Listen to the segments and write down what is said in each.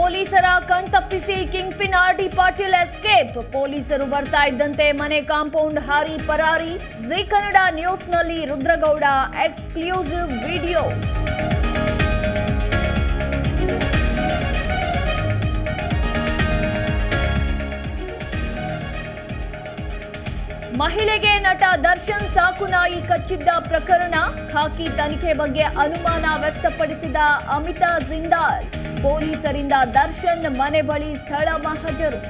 ಪೊಲೀಸರ ಕಣ್ತಪ್ಪಿಸಿ king pin R D Patil escape ಪೊಲೀಸರು ಬರ್ತಾ ಇದ್ದಂತೆ ಮನೆ ಕಾಂಪೌಂಡ್ ಹಾರಿ ಪರಾರಿ ಜಿ ಕನ್ನಡ ನ್ಯೂಸ್ನಲ್ಲಿ ರುದ್ರಗೌಡ ಎಕ್ಸ್ಕ್ಲೂಸಿವ್ ವಿಡಿಯೋ ಮಹಿಳೆಗೆ ನಟ ದರ್ಶನ್ ಸಾಕು ನಾಯಿ ಕಚ್ಚಿದ್ದ ಪ್ರಕರಣ ಖಾಕಿ ತನಿಖೆ ಬಗ್ಗೆ ಅನುಮಾನ ವ್ಯಕ್ತಪಡಿಸಿದ ಅಮಿತಾ ಜಿಂದಾಲ್ ಪೊಲೀಸರಿಂದ ದರ್ಶನ್ ಮನೆ ಬಳಿ ಸ್ಥಳ ಮಹಜರು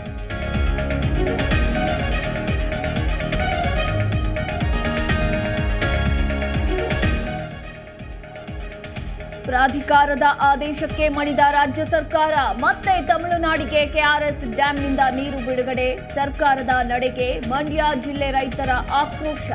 ಪ್ರಾಧಿಕಾರದ ಆದೇಶಕ್ಕೆ ಮಣಿದ ರಾಜ್ಯ ಸರ್ಕಾರ ಮತ್ತೆ ತಮಿಳುನಾಡಿಗೆ ಕೆಆರ್ಎಸ್ ಡ್ಯಾಂನಿಂದ ನೀರು ಬಿಡುಗಡೆ ಸರ್ಕಾರದ ನಡೆಗೆ ಮಂಡ್ಯ ಜಿಲ್ಲೆ ರೈತರ ಆಕ್ರೋಶ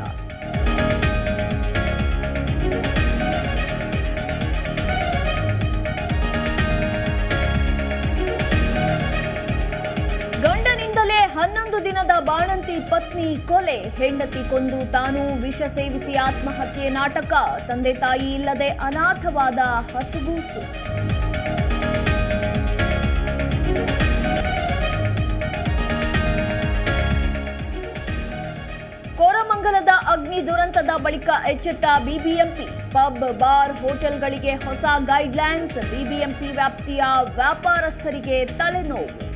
ಗಂಡನಿಂದಲೇ ಹನ್ನೊಂದು ದಿನದ ಬಾಣಂತಿ ಪತ್ನಿ ಕೊಲೆ ಹೆಂಡತಿ ಕೊಂದು ತಾನು ವಿಷ ಸೇವಿಸಿ ಆತ್ಮಹತ್ಯೆ ನಾಟಕ ತಂದೆ ತಾಯಿ ಇಲ್ಲದೆ ಅನಾಥವಾದ ಹಸುಗೂಸು ಕೋರಮಂಗಲದ ಅಗ್ನಿ ದುರಂತದ ಬಳಿಕ ಎಚ್ಚೆತ್ತ ಬಿಬಿಎಂಪಿ ಪಬ್ ಬಾರ್ ಹೋಟೆಲ್ಗಳಿಗೆ ಹೊಸ ಗೈಡ್ಲೈನ್ಸ್ ಬಿಬಿಎಂಪಿ ವ್ಯಾಪ್ತಿಯ ವ್ಯಾಪಾರಸ್ಥರಿಗೆ ತಲೆನೋವು